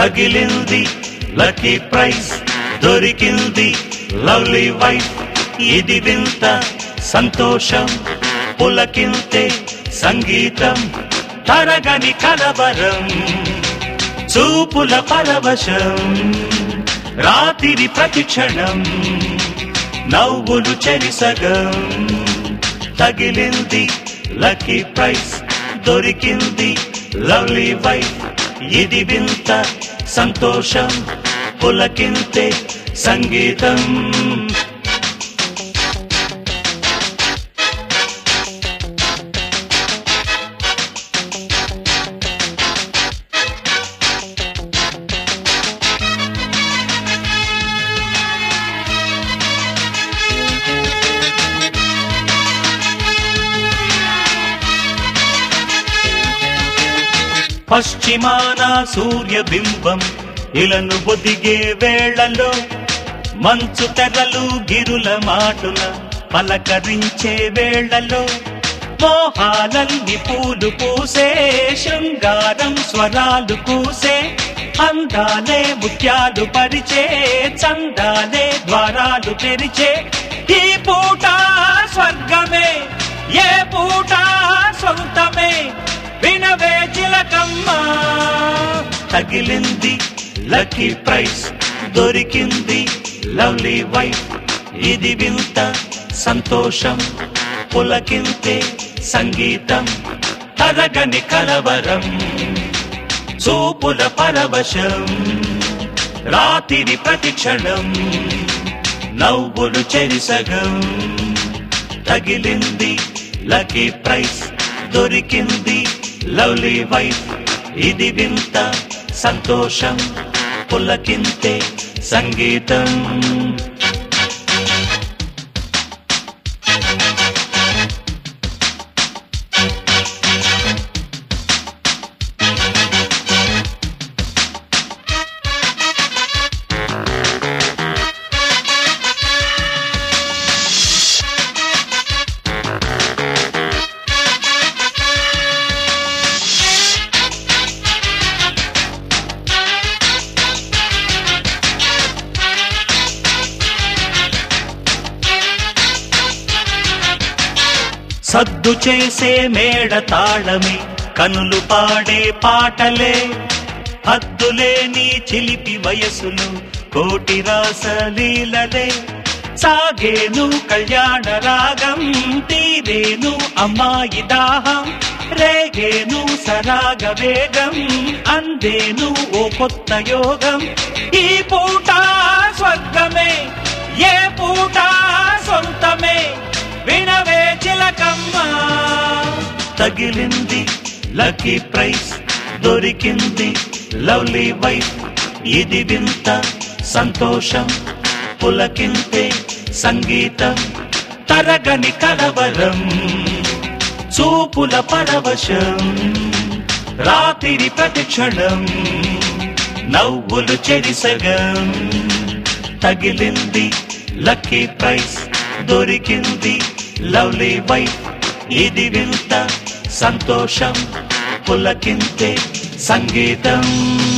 తగిలింది lucky prize దొరికింది lovely wife ఇది వింత సంతోషం పులకింతే సంగీతం తరగని కలవరం చూపుల పరవశం రాత్రి ప్రతిక్షణం నవ్వులు చెరిసగం తగిలింది లక్కీ ప్రైజ్ దొరికింది లవ్లీ వైఫ్ ఇది వింత సంతోషం పులకింతే సంగీతం పశ్చిమాన సూర్యబింబం ఇలను ఒదిగే వేళలో మంచు తెరలు గిరుల మాటున పలకరించే వేళలో మోహాలల్లి పూలు పూసే శృంగారం స్వరాలు కూసే అందాలే ముత్యాలు పరిచే చందాలే ద్వారాలు తెరిచే ఈ పూట స్వర్గమే ఏ పూట సొంతమే వినవే చిలకమ్మ తగిలింది లక్కీ ప్రైజ్ దొరికింది లవ్లీ వైఫ్ ఇది వింత సంతోషం పులకింతే సంగీతం తరగని కలవరం చూపుల పరవశం రాత్రి ప్రతిక్షణం నవ్వులు చెరిసగం తగిలింది లక్కీ ప్రైజ్ దొరికింది లవ్లీ వైఫ్ ఇది వింత సంతోషం పులకింతే సంగీతం సద్దు చేసే మేడ తాళమే కనులు పాడే పాటలే హద్దులేని చిలిపి వయసులు కోటి రాసలీలలే సాగేను కళ్యాణ రాగం తీరేను అమ్మాయి దాహం రేగేను సరాగ వేగం అందేను ఓ కొత్త యోగం ఈ పూట స్వర్గమే ఏ పూట సొంతమే వినవే చిలకమ్మ తగిలింది లక్కీ ప్రైజ్ దొరికింది లవ్లీ వైఫ్ ఇది వింత సంతోషం పులకింతే సంగీతం తరగని కలవరం చూపుల పరవశం రాత్రి ప్రతిక్షణం నవ్వులు చెరిసగం తగిలింది లక్కీ ప్రైజ్ దొరికింది లవ్లీ వైఫ్ ఇది వింత సంతోషం పులకింతే సంగీతం